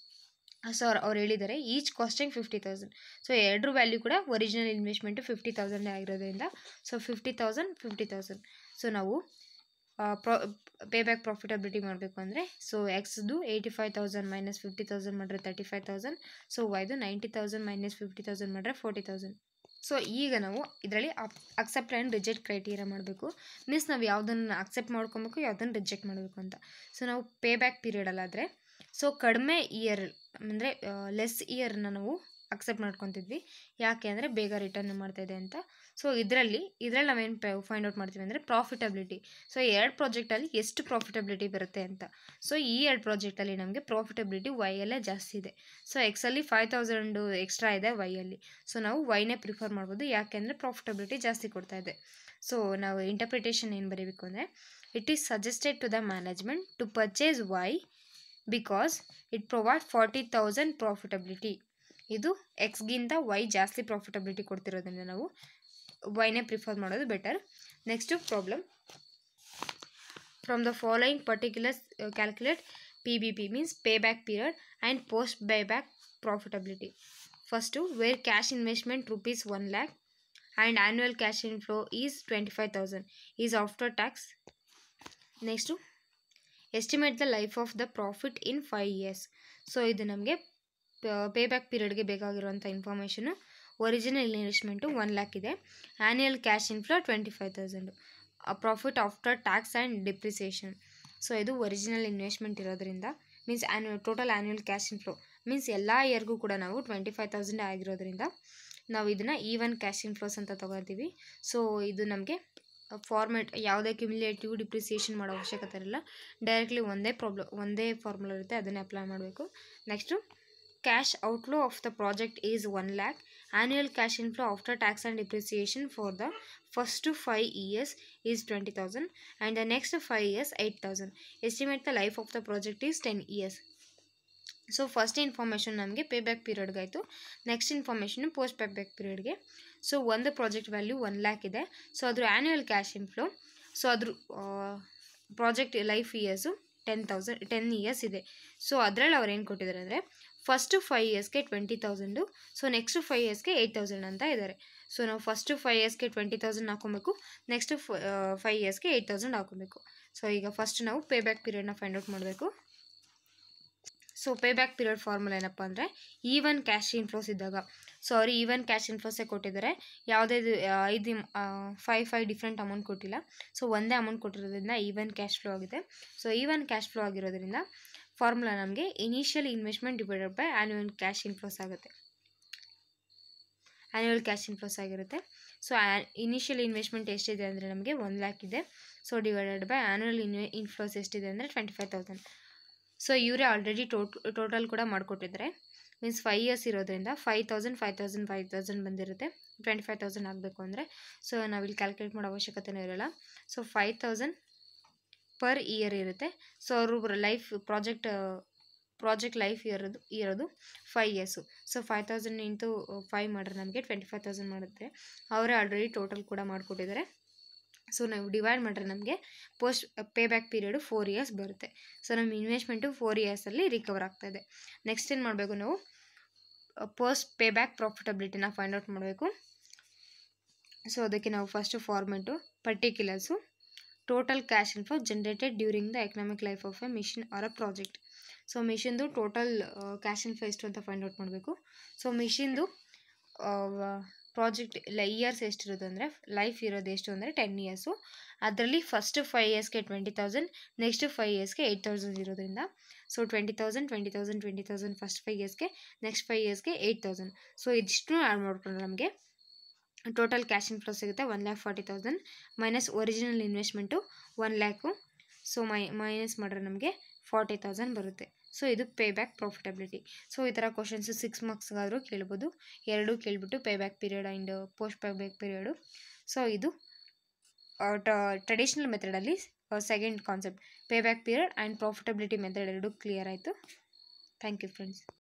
ಸೊ ಅವ್ರು ಹೇಳಿದ್ದಾರೆ each costing fifty thousand so ಎರಡರ ವ್ಯಾಲ್ಯೂ ಕೂಡ ಒರಿಜಿನಲ್ ಇನ್ವೆಸ್ಟ್ಮೆಂಟು ಫಿಫ್ಟಿ ತೌಸಂಡ್ ಆಗಿರೋದ್ರಿಂದ so fifty thousand fifty thousand so ನಾವು ಪ್ರೊ ಪೇ ಬ್ಯಾಕ್ ಪ್ರಾಫಿಟಬಿಲಿಟಿ ಮಾಡಬೇಕು ಅಂದರೆ ಸೊ ಎಕ್ಸ್ದು eighty five thousand minus fifty thousand ಮಾಡಿದ್ರೆ ತರ್ಟಿ ಫೈವ್ ತೌಸಂಡ್ ಸೊ ವೈದು ninety thousand minus fifty thousand ಮಾಡಿದ್ರೆ ಫೋರ್ಟಿ ತೌಸಂಡ್ ಸೊ ಈಗ ನಾವು ಇದರಲ್ಲಿ ಅಕ್ಸೆಪ್ಟ್ ಆ್ಯಂಡ್ ರಿಜೆಕ್ಟ್ ಕ್ರೈಟೀರಿಯಾ ಮಾಡಬೇಕು ಮೀನ್ಸ್ ನಾವು ಯಾವುದನ್ನು ಅಕ್ಸೆಪ್ಟ್ ಮಾಡ್ಕೊಬೇಕು ಯಾವುದನ್ನು ರಿಜೆಕ್ಟ್ ಮಾಡಬೇಕು ಅಂತ ಸೊ ನಾವು ಪೇ ಬ್ಯಾಕ್ ಪೀರಿಯಡಲ್ಲಾದರೆ ಸೊ ಕಡಿಮೆ ಇಯರ್ ಅಂದರೆ ಲೆಸ್ ಇಯರ್ನ ನಾವು ಅಕ್ಸೆಪ್ಟ್ ಮಾಡ್ಕೊತಿದ್ವಿ ಯಾಕೆ ಅಂದರೆ ಬೇಗ ರಿಟರ್ನ್ ಮಾಡ್ತಾಯಿದೆ ಅಂತ ಸೊ ಇದರಲ್ಲಿ ಇದರಲ್ಲಿ ನಾವೇನು ಫೈಂಡ್ ಔಟ್ ಮಾಡ್ತೀವಿ ಅಂದರೆ ಪ್ರಾಫಿಟಬಿಲಿಟಿ ಸೊ ಎರಡು ಪ್ರಾಜೆಕ್ಟಲ್ಲಿ ಎಷ್ಟು ಪ್ರಾಫಿಟಬಿಲಿಟಿ ಬರುತ್ತೆ ಅಂತ ಸೊ ಈ ಎರಡು ಪ್ರಾಜೆಕ್ಟಲ್ಲಿ ನಮಗೆ ಪ್ರಾಫಿಟಬಿಲಿಟಿ ವೈಯಲ್ಲೇ ಜಾಸ್ತಿ ಇದೆ ಸೊ ಎಕ್ಸಲ್ಲಿ ಫೈವ್ ತೌಸಂಡು ಎಕ್ಸ್ಟ್ರಾ ಇದೆ ವೈಯಲ್ಲಿ ಸೊ ನಾವು ವೈನೇ ಪ್ರಿಫರ್ ಮಾಡ್ಬೋದು ಯಾಕೆಂದರೆ ಪ್ರಾಫಿಟಬಿಲಿಟಿ ಜಾಸ್ತಿ ಕೊಡ್ತಾ ಇದೆ ಸೊ ನಾವು ಇಂಟರ್ಪ್ರಿಟೇಷನ್ ಏನು ಬರೀಬೇಕು ಅಂದರೆ it is suggested to the management to purchase Y because it provide forty thousand profitability ಇದು ಎಕ್ಸ್ಗಿಂತ ವೈ ಜಾಸ್ತಿ ಪ್ರಾಫಿಟಬಿಲಿಟಿ ಕೊಡ್ತಿರೋದ್ರಿಂದ ನಾವು ವೈನೇ ಪ್ರಿಫರ್ ಮಾಡೋದು better next problem from the following particulars calculate P B P means pay back period and post pay back profitability first where cash investment rupees one lakh and annual cash inflow is twenty five thousand is after tax next estimate the life of the profit in five years so ಇದು ನಮಗೆ pay back ಪೀರಿಯಡ್ಗೆ ಬೇಕಾಗಿರುವಂಥ information original investment one lakh ಇದೆ annual cash inflow twenty five thousand profit after tax and depreciation so ಇದು original investment ಇರೋದ್ರಿಂದ means annual total annual cash inflow means ಎಲ್ಲ ಇಯರ್ಗೂ ಕೂಡ ನಾವು ಟ್ವೆಂಟಿ ಫೈವ್ ತೌಸಂಡ್ ಆಗಿರೋದ್ರಿಂದ ನಾವು ಇದನ್ನು ಈವನ್ ಕ್ಯಾಶ್ ಇನ್ಫ್ಲೋಸ್ ಅಂತ ತೊಗೊಳ್ತೀವಿ ಸೊ ಇದು ನಮಗೆ ಫಾರ್ಮೆಟ್ ಯಾವುದೇ ಕ್ಯುಮ್ಯುಲೇಟಿವ್ ಡಿಪ್ರಿಸಿಯೇಷನ್ ಮಾಡೋ ಅವಶ್ಯಕತೆ ಇರಲ್ಲ ಡೈರೆಕ್ಟ್ಲಿ ಒಂದೇ ಪ್ರಾಬ್ಲಮ್ ಒಂದೇ ಫಾರ್ಮುಲಾ ಇರುತ್ತೆ ಅದನ್ನೇ ಅಪ್ಲೈ ಮಾಡಬೇಕು next cash outflow of the project is one lakh annual cash inflow after tax and depreciation for the first five years is twenty thousand and the next five years eight thousand estimate the life of the project is ten years so first information ನಮಗೆ pay back ಪೀರಿಯಡ್ಗೆ ಆಯಿತು next information post pay back ಪೀರಿಯಡ್ಗೆ so ಒಂದು project value one lakh ಇದೆ so ಅದ್ರ annual cash inflow so ಅದ್ರ project life years ten thousand ten years ಇದೆ so ಅದರಲ್ಲಿ ಅವ್ರು ಏನು ಕೊಟ್ಟಿದ್ದಾರೆ ಅಂದರೆ ಫಸ್ಟು ಫೈವ್ ಇಯರ್ಸ್ಗೆ twenty thousand so next five ಇಯರ್ಸ್ಗೆ ಏಯ್ಟ್ ತೌಸಂಡ್ ಅಂತ ಇದ್ದಾರೆ ಸೊ ನಾವು ಫಸ್ಟು ಫೈವ್ ಇಯರ್ಸ್ಗೆ ಟ್ವೆಂಟಿ ತೌಸಂಡ್ ಹಾಕೊಬೇಕು ನೆಕ್ಸ್ಟು ಫೈವ್ ಇಯರ್ಸ್ಗೆ ಏಯ್ಟ್ ತೌಸಂಡ್ ಹಾಕೊಬೇಕು ಸೊ ಈಗ ಫಸ್ಟ್ ನಾವು ಪೇ ಬ್ಯಾಕ್ ಪೀರಿಯಡ್ನ ಫೈಂಡ್ ಔಟ್ ಮಾಡಬೇಕು so pay back period formula ಏನಪ್ಪ ಅಂದರೆ ಈವನ್ ಕ್ಯಾಶ್ ಇನ್ಫ್ಲೋಸ್ ಇದ್ದಾಗ ಸೊ ಅವರು ಈವನ್ ಕ್ಯಾಶ್ ಇನ್ಫ್ಲೋಸೇ ಕೊಟ್ಟಿದ್ದಾರೆ ಯಾವುದೇ ಐದು ಫೈವ್ ಫೈವ್ ಡಿಫ್ರೆಂಟ್ ಅಮೌಂಟ್ ಕೊಟ್ಟಿಲ್ಲ ಸೊ ಒಂದೇ ಅಮೌಂಟ್ ಕೊಟ್ಟಿರೋದ್ರಿಂದ ಈವನ್ ಕ್ಯಾಶ್ ಫ್ಲೋ ಆಗಿದೆ ಸೊ ಈವನ್ ಕ್ಯಾಶ್ ಫ್ಲೋ ಆಗಿರೋದ್ರಿಂದ ಫಾರ್ಮುಲಾ ನಮಗೆ initial investment divided by annual cash inflows ಆಗುತ್ತೆ ಆ್ಯನ್ಯುವಲ್ ಕ್ಯಾಶ್ ಇನ್ಫ್ಲೋಸ್ ಆಗಿರುತ್ತೆ ಸೊ ಇನಿಷಿಯಲ್ ಇನ್ವೆಸ್ಟ್ಮೆಂಟ್ ಎಷ್ಟಿದೆ ಅಂದರೆ ನಮಗೆ ಒನ್ ಲ್ಯಾಕ್ ಇದೆ ಸೊ ಡಿವೈಡೆಡ್ ಬೈ ಆ್ಯನ್ಯುವಲ್ ಇನ್ವೆ ಇನ್ಫ್ಲೋಸ್ ಎಷ್ಟಿದೆ ಅಂದರೆ ಟ್ವೆಂಟಿ ಫೈವ್ ತೌಸಂಡ್ ಸೊ ಇವರೇ ಆಲ್ರೆಡಿ ಟೋಟ್ ಟೋಟಲ್ ಕೂಡ ಮಾಡಿಕೊಟ್ಟಿದ್ದಾರೆ ಮೀನ್ಸ್ ಫೈವ್ ಇಯರ್ಸ್ ಇರೋದ್ರಿಂದ five thousand five thousand five thousand ಬಂದಿರುತ್ತೆ ಟ್ವೆಂಟಿ ಫೈವ್ ತೌಸಂಡ್ ಆಗಬೇಕು ಅಂದರೆ ಸೊ ನಾವಿಲ್ಲಿ ಕ್ಯಾಲ್ಕುಲೇಟ್ ಮಾಡೋ ಅವಶ್ಯಕತೆನೇ ಇರೋಲ್ಲ so five thousand per year ಇರುತ್ತೆ ಸೊ ಅವರು ಲೈಫ್ ಪ್ರಾಜೆಕ್ಟ್ ಪ್ರಾಜೆಕ್ಟ್ ಲೈಫ್ ಇರೋದು ಇರೋದು five years so five thousand into five ಮಾಡಿದ್ರೆ ನಮಗೆ ಟ್ವೆಂಟಿ ಫೈವ್ ತೌಸಂಡ್ ಮಾಡುತ್ತೆ ಅವರೇ ಆಲ್ರೆಡಿ ಟೋಟಲ್ ಕೂಡ ಮಾಡಿಕೊಟ್ಟಿದ್ದಾರೆ ಸೊ ನಾವು ಡಿವೈಡ್ ಮಾಡಿದ್ರೆ ನಮಗೆ post pay back period four years ಬರುತ್ತೆ ಸೊ ನಮ್ಮ ಇನ್ವೆಸ್ಟ್ಮೆಂಟು ಫೋರ್ ಇಯರ್ಸಲ್ಲಿ ರಿಕವರ್ ಆಗ್ತಾಯಿದೆ ನೆಕ್ಸ್ಟ್ ಏನು ಮಾಡಬೇಕು ನಾವು ಪೋಸ್ಟ್ ಪೇ ಬ್ಯಾಕ್ ಪ್ರಾಫಿಟಬಿಲಿಟಿನ ಫೈಂಡ್ ಔಟ್ ಮಾಡಬೇಕು ಸೊ ಅದಕ್ಕೆ ನಾವು first format particulars total cash inflow generated during the economic life of a machine or a project so ಮಿಷಿನ್ದು ಟೋಟಲ್ ಕ್ಯಾಶ್ ಇನ್ ಫ್ಲೋ ಎಷ್ಟು ಅಂತ ಫೈಂಡ್ ಔಟ್ ಮಾಡಬೇಕು ಸೊ ಮಿಷಿನ್ದು project ಇಲ್ಲ ಇಯರ್ಸ್ ಎಷ್ಟಿರೋದು ಅಂದರೆ ಲೈಫ್ ಇರೋದು ಎಷ್ಟು ಅಂದರೆ ಟೆನ್ ಇಯರ್ಸು ಅದರಲ್ಲಿ ಫಸ್ಟ್ ಫೈವ್ ಇಯರ್ಸ್ಗೆ ಟ್ವೆಂಟಿ ತೌಸಂಡ್ ನೆಕ್ಸ್ಟ್ ಫೈವ್ ಇಯರ್ಸ್ಗೆ ಏಯ್ಟ್ ತೌಸಂಡ್ ಇರೋದ್ರಿಂದ so twenty thousand twenty thousand twenty thousand first five ಇಯರ್ಸ್ಗೆ ನೆಕ್ಸ್ಟ್ ಫೈವ್ ಇಯರ್ಸ್ಗೆ ಏಯ್ಟ್ ತೌಸಂಡ್ ಸೊ ಇದಿಷ್ಟು ಆ್ಯಡ್ ಮಾಡ್ಕೊಂಡ್ರೆ ನಮಗೆ ಟೋಟಲ್ ಕ್ಯಾಶ್ ಇನ್ ಫ್ಲೋ ಸಿಗುತ್ತೆ one lakh forty thousand minus original investment one lakh so ಮೈ minus ಮಾಡಿದ್ರೆ ನಮಗೆ ಫಾರ್ಟಿ ತೌಸಂಡ್ ಬರುತ್ತೆ ಸೊ ಇದು ಪೇ ಬ್ಯಾಕ್ ಪ್ರಾಫಿಟಬಿಲಿಟಿ ಸೊ ಈ ಥರ ಕ್ವಶನ್ಸು ಸಿಕ್ಸ್ ಮಾರ್ಕ್ಸ್ಗಾದರೂ ಕೇಳ್ಬೋದು ಎರಡೂ ಕೇಳಿಬಿಟ್ಟು pay back period and post pay back period so ಇದು ಟ್ರೆಡಿಷ್ನಲ್ ಮೆಥಡಲ್ಲಿ second concept pay back period and profitability method ಎರಡು ಕ್ಲಿಯರ್ ಆಯಿತು ಥ್ಯಾಂಕ್ ಯು ಫ್ರೆಂಡ್ಸ್